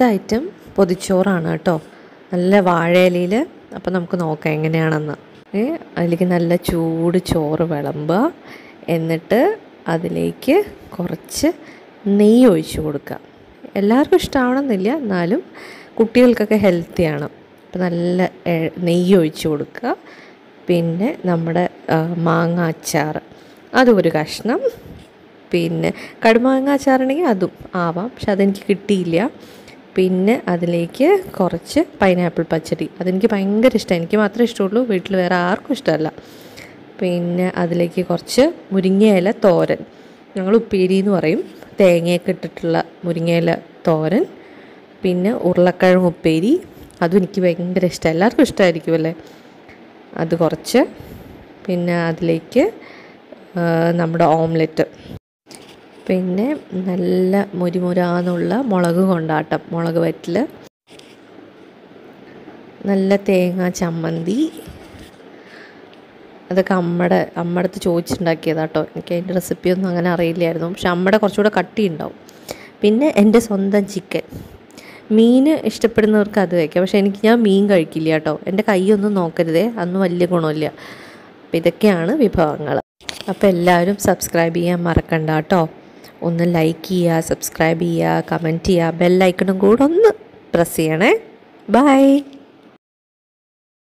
അടുത്ത ഐറ്റം പൊതിച്ചോറാണ് കേട്ടോ നല്ല വാഴയിലയിൽ അപ്പോൾ നമുക്ക് നോക്കാം എങ്ങനെയാണെന്ന് ഏ അതിലേക്ക് നല്ല ചൂട് ചോറ് വിളമ്പുക എന്നിട്ട് അതിലേക്ക് കുറച്ച് നെയ്യ് ഒഴിച്ച് കൊടുക്കുക എല്ലാവർക്കും ഇഷ്ടമാവണമെന്നില്ല എന്നാലും കുട്ടികൾക്കൊക്കെ ഹെൽത്തിയാണ് അപ്പോൾ നല്ല എ- നെയ്യ് ഒഴിച്ച് കൊടുക്കുക പിന്നെ നമ്മുടെ ആ, മാങ്ങ അച്ചാർ അതും ഒരു കഷ്ണം പിന്നെ കടുമാങ്ങ അച്ചാറുണ്ടെങ്കിൽ അതും ആവാം പക്ഷെ അതെനിക്ക് കിട്ടിയില്ല പിന്നെ അതിലേക്ക് കുറച്ച് പൈനാപ്പിൾ പച്ചടി അതെനിക്ക് ഭയങ്കര ഇഷ്ടമാണ് എനിക്ക് മാത്രമേ ഇഷ്ടമുള്ളൂ വീട്ടിൽ വേറെ ആർക്കും ഇഷ്ടമല്ല പിന്നെ അതിലേക്ക് കുറച്ച് മുരിങ്ങയില തോരൻ ഞങ്ങൾ ഉപ്പേരി എന്ന് പറയും തേങ്ങയൊക്കെ ഇട്ടിട്ടുള്ള മുരിങ്ങയില തോരൻ പിന്നെ ഉരുളക്കിഴങ്ങ് ഉപ്പേരി അതും എനിക്ക് ഭയങ്കര ഇഷ്ടമാണ് എല്ലാവർക്കും ഇഷ്ടമായിരിക്കും അല്ലേ അത് കുറച്ച് പിന്നെ അതിലേക്ക് ആ, നമ്മുടെ ഓംലെറ്റ് പിന്നെ നല്ല മുരിമുരാന്നുള്ള മുളക് കൊണ്ടാട്ടം മുളക് വറ്റൽ നല്ല തേങ്ങ ചമ്മന്തി അതൊക്കെ അമ്മയുടെ അമ്മയുടെ ചോദിച്ചുണ്ടാക്കിയതാ കേട്ടോ എനിക്ക് അതിൻ്റെ റെസിപ്പിയൊന്നും അങ്ങനെ അറിയില്ലായിരുന്നു പക്ഷെ അമ്മയുടെ കുറച്ചുകൂടെ കട്ടി ഉണ്ടാവും പിന്നെ എൻ്റെ സ്വന്തം ചിക്കൻ മീൻ ഇഷ്ടപ്പെടുന്നവർക്ക് അത് വയ്ക്കാം പക്ഷെ എനിക്ക് ഞാൻ മീൻ കഴിക്കില്ല കേട്ടോ എൻ്റെ കൈയൊന്നും നോക്കരുതേ അന്ന് വലിയ ഗുണമില്ല അപ്പം ഇതൊക്കെയാണ് വിഭവങ്ങൾ അപ്പോൾ എല്ലാവരും സബ്സ്ക്രൈബ് ചെയ്യാൻ മറക്കണ്ട കേട്ടോ ഒന്ന് ലൈക്ക് ചെയ്യുക സബ്സ്ക്രൈബ് ചെയ്യുക കമൻറ്റ് ചെയ്യുക ബെല്ലൈക്കണും കൂടെ ഒന്ന് പ്രസ് ചെയ്യണേ ബൈ